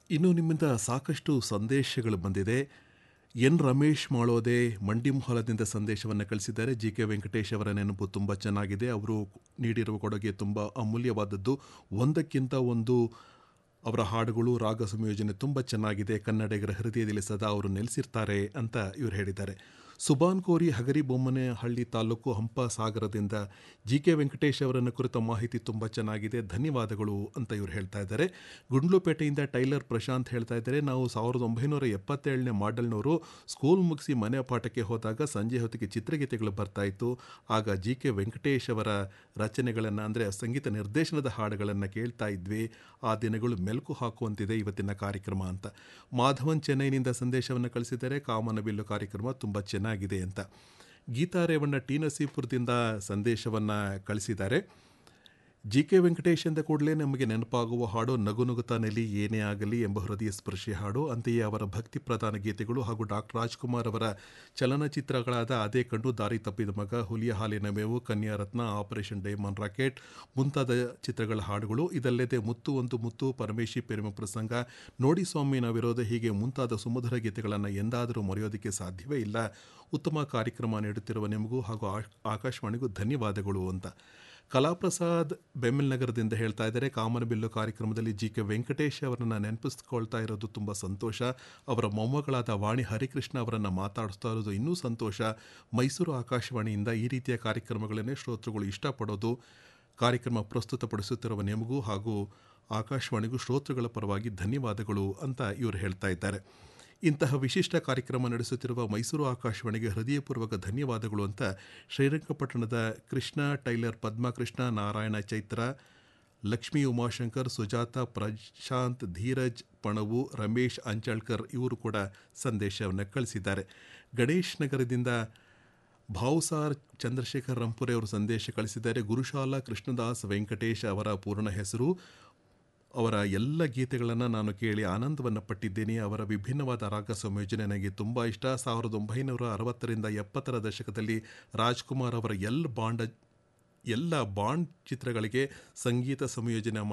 ಇನ್ನು ನಿಮ್ಮಿಂದ ಸಾಕಷ್ಟು ಸಂದೇಶಗಳು ಬಂದಿದೆ ಎನ್ ರಮೇಶ್ ಮಾಳೋದೆ ಮಂಡಿಮೊಹಲದಿಂದ ಸಂದೇಶವನ್ನು ಕಳಿಸಿದ್ದಾರೆ ಜಿ ಕೆ ವೆಂಕಟೇಶ್ ಅವರ ನೆನಪು ತುಂಬ ಚೆನ್ನಾಗಿದೆ ಅವರು ನೀಡಿರುವ ಕೊಡುಗೆ ತುಂಬ ಅಮೂಲ್ಯವಾದದ್ದು ಒಂದಕ್ಕಿಂತ ಒಂದು ಅವರ ಹಾಡುಗಳು ರಾಗ ಸಂಯೋಜನೆ ತುಂಬ ಚೆನ್ನಾಗಿದೆ ಕನ್ನಡಿಗರ ಹೃದಯದಲ್ಲಿ ಸದಾ ಅವರು ನೆಲೆಸಿರ್ತಾರೆ ಅಂತ ಇವರು ಹೇಳಿದ್ದಾರೆ ಸುಬಾನ್ ಕೋರಿ ಹಗರಿ ಬೊಮ್ಮನಹಳ್ಳಿ ತಾಲೂಕು ಹಂಪ ಸಾಗರದಿಂದ ಜಿ ಕೆ ವೆಂಕಟೇಶ್ ಅವರನ್ನು ಕುರಿತ ಮಾಹಿತಿ ತುಂಬ ಚೆನ್ನಾಗಿದೆ ಧನ್ಯವಾದಗಳು ಅಂತ ಇವರು ಹೇಳ್ತಾ ಇದ್ದಾರೆ ಗುಂಡ್ಲುಪೇಟೆಯಿಂದ ಟೈಲರ್ ಪ್ರಶಾಂತ್ ಹೇಳ್ತಾ ಇದ್ದಾರೆ ನಾವು ಸಾವಿರದ ಒಂಬೈನೂರ ಎಪ್ಪತ್ತೇಳನೇ ಮಾಡೆಲ್ನವರು ಸ್ಕೂಲ್ ಮುಗಿಸಿ ಮನೆ ಪಾಠಕ್ಕೆ ಹೋದಾಗ ಸಂಜೆ ಹೊತ್ತಿಗೆ ಚಿತ್ರಗೀತೆಗಳು ಬರ್ತಾ ಇತ್ತು ಆಗ ಜಿ ಕೆ ವೆಂಕಟೇಶ್ ಅವರ ರಚನೆಗಳನ್ನು ಅಂದರೆ ಸಂಗೀತ ನಿರ್ದೇಶನದ ಹಾಡುಗಳನ್ನು ಕೇಳ್ತಾ ಇದ್ವಿ ಆ ದಿನಗಳು ಮೆಲುಕು ಹಾಕುವಂತಿದೆ ಇವತ್ತಿನ ಕಾರ್ಯಕ್ರಮ ಅಂತ ಮಾಧವನ್ ಚೆನ್ನೈನಿಂದ ಸಂದೇಶವನ್ನು ಕಳಿಸಿದ್ದಾರೆ ಕಾಮನಬಿಲ್ಲು ಕಾರ್ಯಕ್ರಮ ತುಂಬ ಚೆನ್ನಾಗಿದೆ ಅಂತ ಗೀತಾ ರೇವಣ್ಣ ಟಿ ನಸೀಪುರದಿಂದ ಸಂದೇಶವನ್ನು ಕಳಿಸಿದ್ದಾರೆ ಜಿ ಕೆ ವೆಂಕಟೇಶ್ ಎಂದ ಕೂಡಲೇ ನಮಗೆ ನೆನಪಾಗುವ ಹಾಡು ನಗು ನಗುತ್ತಾ ನೆಲಿ ಏನೇ ಆಗಲಿ ಎಂಬ ಹೃದಯ ಸ್ಪರ್ಶಿ ಹಾಡು ಅಂತೆಯೇ ಅವರ ಭಕ್ತಿ ಪ್ರಧಾನ ಗೀತೆಗಳು ಹಾಗೂ ಡಾಕ್ಟರ್ ರಾಜ್ಕುಮಾರ್ ಅವರ ಚಲನಚಿತ್ರಗಳಾದ ಅದೇ ಕಂಡು ದಾರಿ ತಪ್ಪಿದ ಮಗ ಹುಲಿಯ ಹಾಲಿನ ಮೇವು ಕನ್ಯಾರತ್ನ ಆಪರೇಷನ್ ಡೈಮಂಡ್ ರಾಕೆಟ್ ಮುಂತಾದ ಚಿತ್ರಗಳ ಹಾಡುಗಳು ಇದಲ್ಲದೆ ಮುತ್ತು ಒಂದು ಮುತ್ತು ಪರಮೇಶಿ ಪ್ರೇಮ ಪ್ರಸಂಗ ನೋಡಿ ಸ್ವಾಮಿನ ವಿರೋಧ ಹೀಗೆ ಮುಂತಾದ ಸುಮಧುರ ಗೀತೆಗಳನ್ನು ಎಂದಾದರೂ ಮರೆಯೋದಕ್ಕೆ ಸಾಧ್ಯವೇ ಇಲ್ಲ ಉತ್ತಮ ಕಾರ್ಯಕ್ರಮ ನೀಡುತ್ತಿರುವ ನಿಮಗೂ ಹಾಗೂ ಆಕಾಶವಾಣಿಗೂ ಧನ್ಯವಾದಗಳು ಅಂತ ಕಲಾಪ್ರಸಾದ್ ಬೆಮ್ಮೆಲ್ ನಗರದಿಂದ ಹೇಳ್ತಾ ಇದ್ದಾರೆ ಕಾಮನಬಿಲ್ಲು ಕಾರ್ಯಕ್ರಮದಲ್ಲಿ ಜಿ ಕೆ ವೆಂಕಟೇಶ್ ಅವರನ್ನು ನೆನಪಿಸ್ಕೊಳ್ತಾ ಇರೋದು ತುಂಬ ಸಂತೋಷ ಅವರ ಮೊಮ್ಮಗಳಾದ ವಾಣಿ ಹರಿಕೃಷ್ಣ ಅವರನ್ನು ಮಾತಾಡಿಸ್ತಾ ಇರೋದು ಇನ್ನೂ ಸಂತೋಷ ಮೈಸೂರು ಆಕಾಶವಾಣಿಯಿಂದ ಈ ರೀತಿಯ ಕಾರ್ಯಕ್ರಮಗಳನ್ನೇ ಶ್ರೋತೃಗಳು ಇಷ್ಟಪಡೋದು ಕಾರ್ಯಕ್ರಮ ಪ್ರಸ್ತುತಪಡಿಸುತ್ತಿರುವ ನಿಮಗೂ ಹಾಗೂ ಆಕಾಶವಾಣಿಗೂ ಶ್ರೋತೃಗಳ ಪರವಾಗಿ ಧನ್ಯವಾದಗಳು ಅಂತ ಇವರು ಹೇಳ್ತಾ ಇದ್ದಾರೆ ಇಂತಹ ವಿಶಿಷ್ಟ ಕಾರ್ಯಕ್ರಮ ನಡೆಸುತ್ತಿರುವ ಮೈಸೂರು ಆಕಾಶವಾಣಿಗೆ ಹೃದಯಪೂರ್ವಕ ಧನ್ಯವಾದಗಳು ಅಂತ ಶ್ರೀರಂಗಪಟ್ಟಣದ ಕೃಷ್ಣ ಟೈಲರ್ ಪದ್ಮಕೃಷ್ಣ ನಾರಾಯಣ ಚೈತ್ರ ಲಕ್ಷ್ಮೀ ಉಮಾಶಂಕರ್ ಸುಜಾತ ಪ್ರಶಾಂತ್ ಧೀರಜ್ ಪಣವು ರಮೇಶ್ ಅಂಚಳ್ಕರ್ ಇವರು ಕೂಡ ಸಂದೇಶವನ್ನು ಕಳಿಸಿದ್ದಾರೆ ಗಣೇಶ್ ನಗರದಿಂದ ಭಾವುಸಾರ್ ಚಂದ್ರಶೇಖರ್ ರಂಪುರೆ ಅವರು ಸಂದೇಶ ಕಳಿಸಿದ್ದಾರೆ ಗುರುಶಾಲಾ ಕೃಷ್ಣದಾಸ್ ವೆಂಕಟೇಶ್ ಅವರ ಪೂರ್ಣ ಹೆಸರು ಅವರ ಎಲ್ಲ ಗೀತೆಗಳನ್ನು ನಾನು ಕೇಳಿ ಆನಂದವನ್ನು ಪಟ್ಟಿದ್ದೇನೆ ಅವರ ವಿಭಿನ್ನವಾದ ರಾಗ ಸಂಯೋಜನೆ ನನಗೆ ತುಂಬ ಇಷ್ಟ ಸಾವಿರದ ಒಂಬೈನೂರ ಅರವತ್ತರಿಂದ ಎಪ್ಪತ್ತರ ದಶಕದಲ್ಲಿ ರಾಜ್ಕುಮಾರ್ ಅವರ ಎಲ್ಲ ಬಾಂಡ ಎಲ್ಲ ಬಾಂಡ್ ಚಿತ್ರಗಳಿಗೆ ಸಂಗೀತ ಸಂಯೋಜನೆ